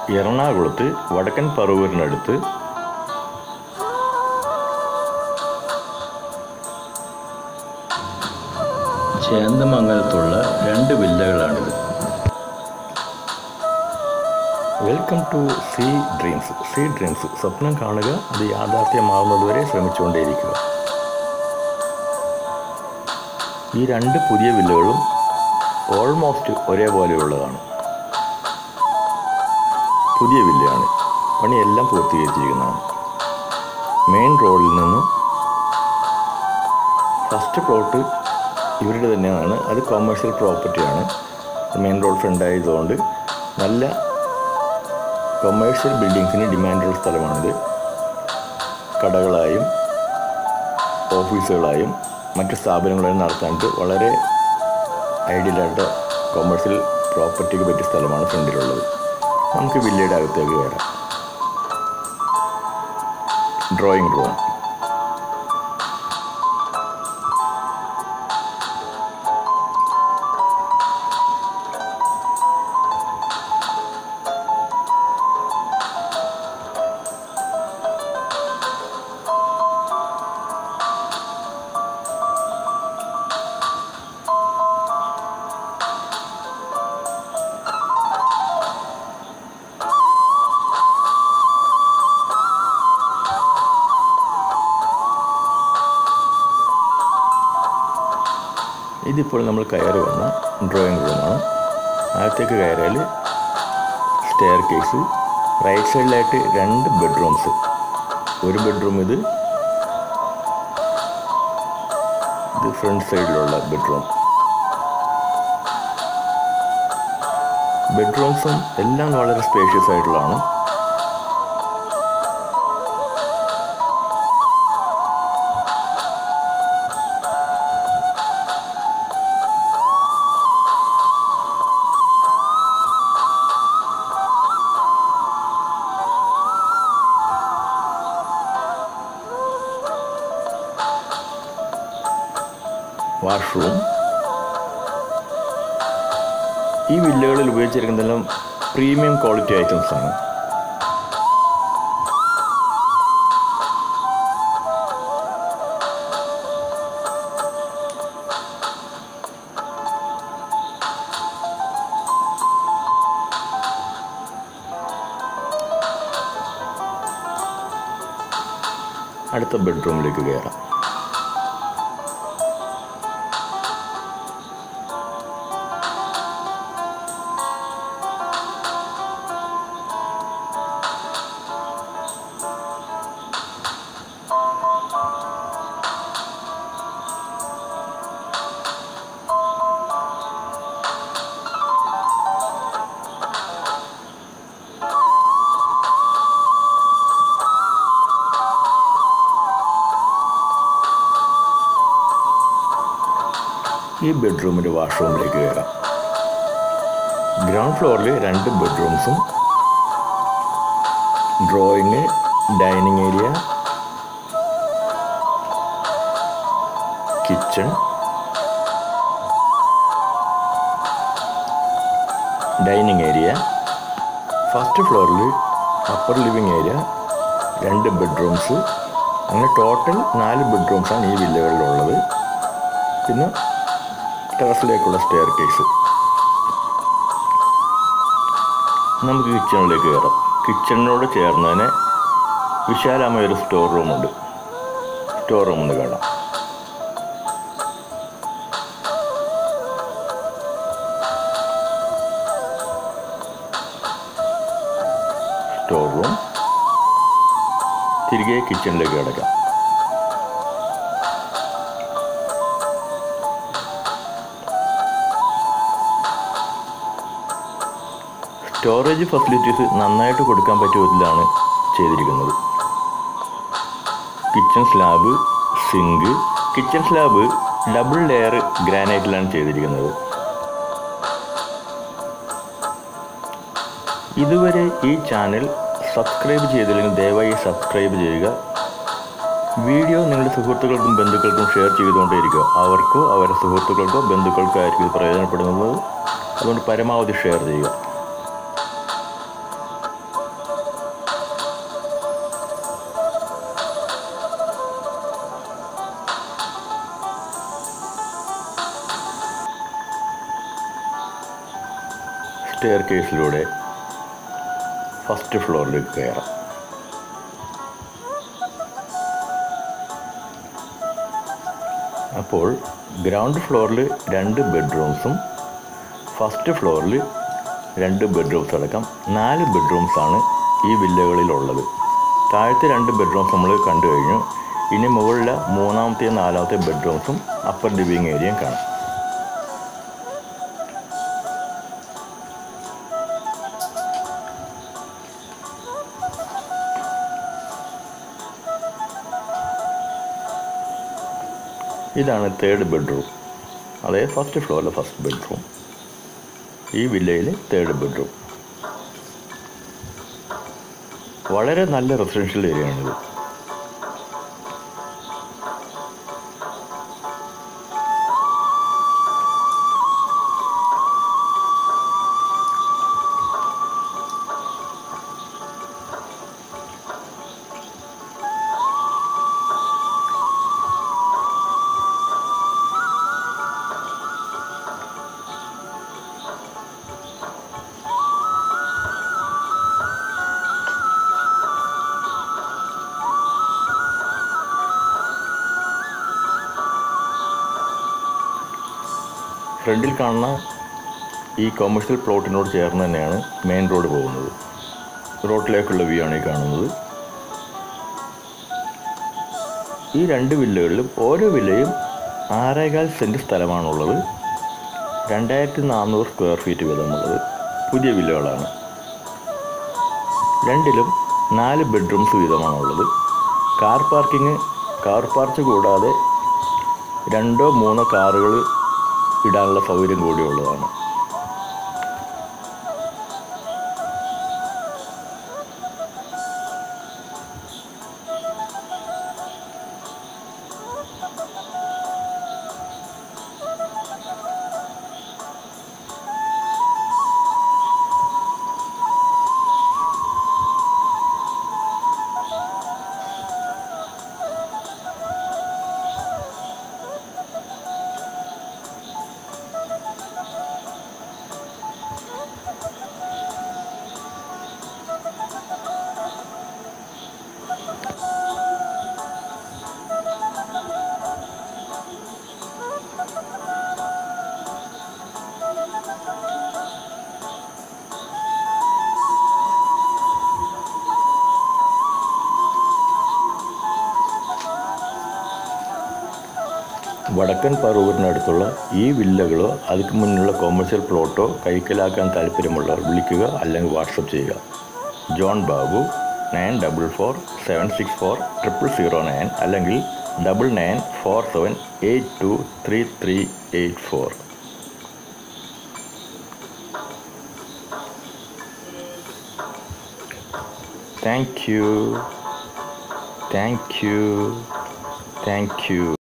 എറണാകുളത്ത് വടക്കൻ പറവൂരിനടുത്ത് ചേന്ദമംഗലത്തുള്ള രണ്ട് വില്ലകളാണിത് welcome to sea dreams sea dreams സ്വപ്നം കാണുക അത് യാഥാർത്ഥ്യമാവുന്നതുവരെ ശ്രമിച്ചുകൊണ്ടേയിരിക്കുക ഈ രണ്ട് പുതിയ വില്ലകളും ഓൾമോസ്റ്റ് ഒരേപോലെയുള്ളതാണ് പുതിയ വില്ലയാണ് പണിയെല്ലാം പൂർത്തീകരിച്ചിരിക്കുന്നതാണ് മെയിൻ റോഡിൽ നിന്ന് ഫസ്റ്റ് പ്ലോട്ട് ഇവരുടെ തന്നെയാണ് അത് കൊമേഴ്ഷ്യൽ പ്രോപ്പർട്ടിയാണ് മെയിൻ റോഡ് ഫ്രണ്ട് ആയതുകൊണ്ട് നല്ല കൊമേഴ്ഷ്യൽ ബിൽഡിങ്സിന് ഡിമാൻഡുള്ള സ്ഥലമാണിത് കടകളായും ഓഫീസുകളായും മറ്റ് സ്ഥാപനങ്ങളായും നടത്താനായിട്ട് വളരെ ഐഡിയലായിട്ട് കൊമേഴ്ഷ്യൽ പ്രോപ്പർട്ടിക്ക് പറ്റിയ സ്ഥലമാണ് ഫ്രണ്ടിലുള്ളത് നമുക്ക് വില്ലയുടെ അകത്തേക്ക് കയറാം ഡ്രോയിങ് റൂം ഇതിപ്പോൾ നമ്മൾ കയറി വന്ന ഡ്രോയിങ് റൂമാണ് അകത്തേക്ക് കയറിയാൽ സ്റ്റെയർ കേസ് റൈറ്റ് സൈഡിലായിട്ട് രണ്ട് ബെഡ്റൂംസ് ഒരു ബെഡ്റൂം ഇത് ഇത് ഫ്രണ്ട് സൈഡിലുള്ള ബെഡ്റൂം ബെഡ്റൂംസും എല്ലാം വളരെ സ്പേഷ്യസ് ആയിട്ടുള്ളതാണ് വാഷ്റൂം ഈ വില്ലകളിൽ ഉപയോഗിച്ചിരിക്കുന്നതെല്ലാം പ്രീമിയം ക്വാളിറ്റി ഐറ്റംസ് ആണ് അടുത്ത ബെഡ്റൂമിലേക്ക് കയറാം ഈ ബെഡ്റൂമിൻ്റെ വാഷ്റൂമിലേക്ക് കയറാം ഗ്രൗണ്ട് ഫ്ലോറിൽ രണ്ട് ബെഡ്റൂംസും drawing dining area kitchen dining area first ഫ്ലോറിൽ അപ്പർ ലിവിങ് ഏരിയ രണ്ട് ബെഡ്റൂംസ് അങ്ങനെ ടോട്ടൽ നാല് ബെഡ്റൂംസാണ് ഈ വില്ലകളിലുള്ളത് പിന്നെ ടെറസിലേക്കുള്ള സ്റ്റെയർ കേസ് നമുക്ക് കിച്ചണിലേക്ക് കയറാം കിച്ചണിനോട് ചേർന്ന് തന്നെ വിശാലമായ ഒരു സ്റ്റോർ റൂമുണ്ട് സ്റ്റോർ റൂം ഒന്ന് കാണാം സ്റ്റോർ റൂം തിരികെ കിച്ചണിലേക്ക് കിടക്കാം സ്റ്റോറേജ് ഫെസിലിറ്റീസ് നന്നായിട്ട് കൊടുക്കാൻ പറ്റിയ വിധത്തിലാണ് ചെയ്തിരിക്കുന്നത് kitchen slab sink kitchen slab double layer ഗ്രാനൈറ്റിലാണ് ചെയ്തിരിക്കുന്നത് ഇതുവരെ ഈ ചാനൽ സബ്സ്ക്രൈബ് ചെയ്തില്ലെങ്കിൽ ദയവായി സബ്സ്ക്രൈബ് ചെയ്യുക വീഡിയോ നിങ്ങളുടെ സുഹൃത്തുക്കൾക്കും ബന്ധുക്കൾക്കും ഷെയർ ചെയ്തുകൊണ്ടേയിരിക്കുക അവർക്കോ അവരുടെ സുഹൃത്തുക്കൾക്കോ ബന്ധുക്കൾക്കോ ആയിരിക്കും ഇത് പ്രയോജനപ്പെടുന്നത് അതുകൊണ്ട് പരമാവധി ഷെയർ ചെയ്യുക സ്റ്റെയർ കേസിലൂടെ ഫസ്റ്റ് ഫ്ലോറിലേക്ക് കയറാം അപ്പോൾ ഗ്രൗണ്ട് ഫ്ലോറിൽ രണ്ട് ബെഡ്റൂംസും ഫസ്റ്റ് ഫ്ലോറിൽ രണ്ട് ബെഡ്റൂംസ് അടക്കം നാല് ബെഡ്റൂംസാണ് ഈ വില്ലകളിലുള്ളത് താഴത്തെ രണ്ട് ബെഡ്റൂംസ് നമ്മൾ കണ്ടു കഴിഞ്ഞു ഇനി മുകളിലെ മൂന്നാമത്തെ നാലാമത്തെ ബെഡ്റൂംസും അപ്പർ ലിവിങ് ഏരിയയും കാണാം ഇതാണ് തേർഡ് ബെഡ്റൂം അതായത് ഫസ്റ്റ് ഫ്ലോറിലെ ഫസ്റ്റ് ബെഡ്റൂം ഈ വില്ലയിലെ തേർഡ് ബെഡ്റൂം വളരെ നല്ല റെസിഡൻഷ്യൽ ഏരിയ ആണിത് ഫ്രണ്ടിൽ കാണുന്ന ഈ കൊമേഴ്ഷ്യൽ പ്ലോട്ടിനോട് ചേർന്ന് തന്നെയാണ് മെയിൻ റോഡ് പോകുന്നത് റോഡിലേക്കുള്ള വ്യൂ ആണ് ഈ കാണുന്നത് ഈ രണ്ട് വില്ലകളിലും ഓരോ വില്ലയും ആറേകാൽ സെൻറ്റ് സ്ഥലമാണുള്ളത് രണ്ടായിരത്തി നാനൂറ് സ്ക്വയർ ഫീറ്റ് വീതമുള്ളത് പുതിയ വില്ലകളാണ് രണ്ടിലും നാല് ബെഡ്റൂംസ് വീതമാണുള്ളത് കാർ പാർക്കിംഗ് കാർ പാർക്ക് കൂടാതെ രണ്ടോ മൂന്നോ കാറുകൾ ഇടാനുള്ള സൗകര്യം കൂടിയുള്ളതാണ് വടക്കൻ പറവൂരിനടുത്തുള്ള ഈ വില്ലകളോ അതിക്ക് മുന്നിലുള്ള കൊമേഴ്ഷ്യൽ പ്ലോട്ടോ കൈക്കലാക്കാൻ താല്പര്യമുള്ളവർ വിളിക്കുക അല്ലെങ്കിൽ വാട്സപ്പ് ചെയ്യുക John Babu nine double four seven six four triple zero nine അല്ലെങ്കിൽ double nine four seven eight two three three eight four thank you thank you thank U